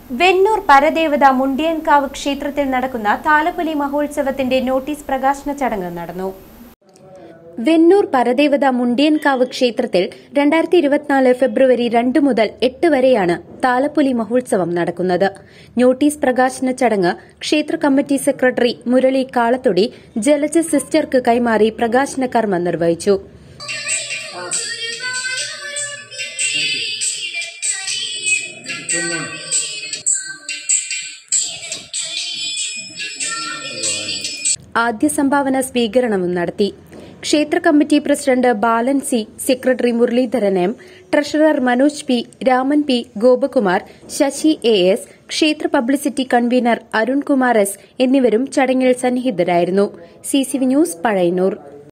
വെണ്ണൂർ പരദേവത മുണ്ടിയൻകാവ് ക്ഷേത്രത്തിൽ നടക്കുന്ന താലപ്പൊലി മഹോത്സവത്തിന്റെ നോട്ടീസ് പ്രകാശന ചടങ്ങ് നടന്നു വെണ്ണൂർ പരദേവത മുണ്ടിയൻകാവ് ക്ഷേത്രത്തിൽ രണ്ടായിരത്തി ഇരുപത്തിനാല് ഫെബ്രുവരി രണ്ട് മുതൽ എട്ട് വരെയാണ് താലപ്പൊലി മഹോത്സവം നടക്കുന്നത് നോട്ടീസ് പ്രകാശന ചടങ്ങ് ക്ഷേത്ര കമ്മിറ്റി സെക്രട്ടറി മുരളി കാളത്തൊടി ജലജ സിസ്റ്റർക്ക് കൈമാറി പ്രകാശന കർമ്മം നിർവഹിച്ചു ആദ്യ സംഭാവന സ്വീകരണവും നടത്തി ക്ഷേത്ര committee president Balan C secretary Muraleedharan M treasurer Manoj P Raman P Gopakumar Sasi A S ക്ഷേത്ര പബ്ലിസിറ്റി കൺവീനർ അരുൺകുമാർ എസ് എന്നിവരും ചടങ്ങിൽ സന്നിഹിതരായിരുന്നു സിസിവി ന്യൂസ് പഴയന്നൂർ